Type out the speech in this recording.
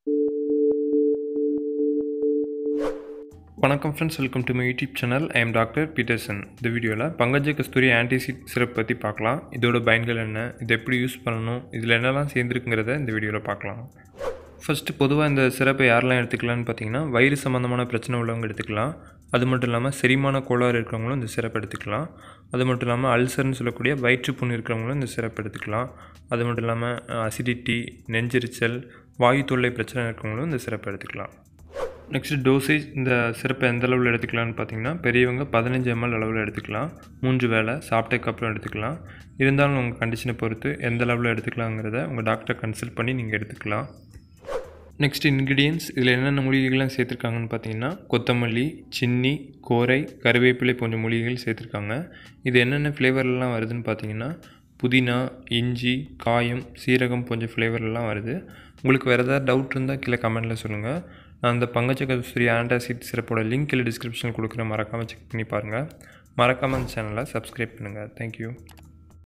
வணக்கம் friends welcome to my YouTube channel I am doctor Peterson இந்த வீடியோவில் பங்கஜ கஸ்தூரி ஆன்டிசிட் syrup பற்றி பார்க்கலாம் இதோட பயன்கள் என்ன இதை எப்படி யூஸ் பண்ணணும் இதில் என்னெல்லாம் சேர்ந்துருக்குங்கிறத இந்த வீடியோவில் பார்க்கலாம் ஃபஸ்ட்டு பொதுவாக இந்த சிறப்பை யாரெல்லாம் எடுத்துக்கலாம்னு பார்த்தீங்கன்னா வயிறு சம்மந்தமான பிரச்சனை உள்ளவங்க எடுத்துக்கலாம் அது மட்டும் இல்லாமல் செரிமான கோளாறு இருக்கிறவங்களும் இந்த சிறப்பு எடுத்துக்கலாம் அது மட்டும் இல்லாமல் அல்சர்னு சொல்லக்கூடிய வயிற்றுப்புண் இருக்கிறவங்களும் இந்த சிறப்பு எடுத்துக்கலாம் அது மட்டும் இல்லாமல் அசிடிட்டி நெஞ்செரிச்சல் வாயு தொல்லை பிரச்சனை இருக்கிறவங்களும் இந்த சிறப்பு எடுத்துக்கலாம் நெக்ஸ்ட் டோசேஜ் இந்த சிறப்பை எந்த அளவில் எடுத்துக்கலாம்னு பார்த்தீங்கன்னா பெரியவங்க பதினஞ்சு எம்எல் அளவில் எடுத்துக்கலாம் மூன்று வேளை சாப்பிட்டதுக்கப்புறம் எடுத்துக்கலாம் இருந்தாலும் உங்கள் கண்டிஷனை பொறுத்து எந்த அளவில் எடுத்துக்கலாங்கிறத உங்கள் டாக்டரை கன்சல்ட் பண்ணி நீங்கள் எடுத்துக்கலாம் நெக்ஸ்ட் இன்க்ரீடியன்ஸ் இதில் என்னென்ன மூலிகைகள்லாம் சேர்த்துருக்காங்கன்னு பார்த்தீங்கன்னா கொத்தமல்லி சின்னி கோரை கருவேப்பிலை போன்ற மூலிகைகள் சேர்த்துருக்காங்க இது என்னென்ன ஃப்ளேவர்லாம் வருதுன்னு பார்த்தீங்கன்னா புதினா இஞ்சி காயம் சீரகம் போன்ற ஃப்ளேவர்லாம் வருது உங்களுக்கு வேறு ஏதாவது டவுட் இருந்தால் கீழே கமெண்ட்டில் சொல்லுங்கள் நான் அந்த பங்கஜ கஸ்தூரி ஆன்டாசிட் சிறப்போட லிங்க் கீழே டிஸ்கிரிப்ஷனில் கொடுக்குறேன் மறக்காமல் செக் பண்ணி பாருங்கள் மறக்காமல் அந்த சேனலை சப்ஸ்கிரைப் பண்ணுங்கள் தேங்க்யூ